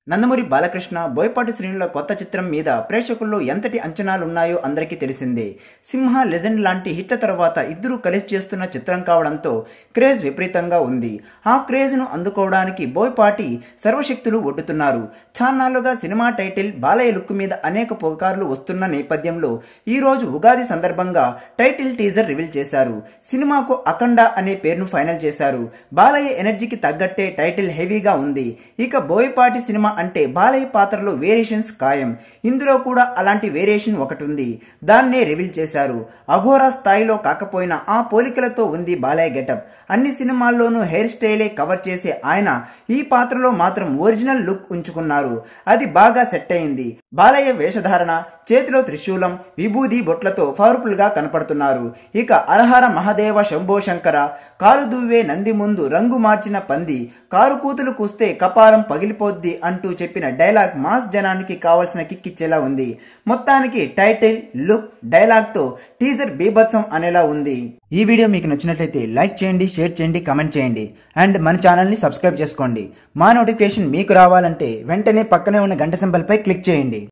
నందమూరి బాలకృష్ణ బోయపాటి శ్రేణుల కొత్త చిత్రం మీద ప్రేక్షకుల్లో ఎంతటి అంచనాలున్నాయో అందరికీ తెలిసిందే సింహ లెజెండ్ లాంటి హిట్ల తర్వాత ఇద్దరూ కలిసి చేస్తున్న చిత్రం కావడంతో క్రేజ్ విపరీతంగా ఉంది ఆ క్రేజ్ను అందుకోవడానికి బోయపాటి సర్వశక్తులు ఒడ్డుతున్నారు చాన్నాళ్లుగా సినిమా టైటిల్ బాలయ్య లుక్ మీద అనేక పుకార్లు వస్తున్న నేపథ్యంలో ఈ రోజు ఉగాది సందర్భంగా టైటిల్ టీజర్ రివీల్ చేశారు సినిమాకు అఖండ అనే పేరును ఫైనల్ చేశారు బాలయ్య ఎనర్జీకి తగ్గట్టే టైటిల్ హెవీగా ఉంది ఇక బోయపాటి సినిమా అంటే బాలయ్య పాత్రలో వేరియేషన్స్ ఖాయం ఇందులో కూడా అలాంటి వేరియేషన్ ఒకటి ఉంది దాన్నే రివీల్ చేశారు అఘోరా స్థాయిలో కాకపోయినా ఆ పోలికలతో ఉంది బాలయ్య గెటప్ అన్ని సినిమాల్లోనూ హెయిర్ స్టైలే కవర్ చేసే ఆయన ఈ పాత్రలో మాత్రం ఒరిజినల్ లుక్ ఉంచుకున్నారు అది బాగా సెట్ అయింది బాలయ్య వేషధారణ చేతిలో త్రిశూలం విభూది బొట్లతో పవర్ఫుల్ గా కనపడుతున్నారు ఇక అలహార మహదేవ శంభో శంకర కాలు దువ్వే నంది ముందు రంగు మార్చిన పంది కారు కూతులు కూస్తే కపాలం పగిలిపోద్ది అంటూ చెప్పిన డైలాగ్ మాస్ జనానికి కావలసిన కిక్కిచ్చేలా ఉంది మొత్తానికి టైటిల్ లుక్ డైలాగ్ తో టీజర్ బీభత్సం అనేలా ఉంది ఈ వీడియో మీకు నచ్చినట్లయితే లైక్ చేయండి షేర్ చేయండి కమెంట్ చేయండి అండ్ మన ఛానల్ని సబ్స్క్రైబ్ చేసుకోండి మా నోటిఫికేషన్ మీకు రావాలంటే వెంటనే పక్కనే ఉన్న గంట సింబల్పై క్లిక్ చేయండి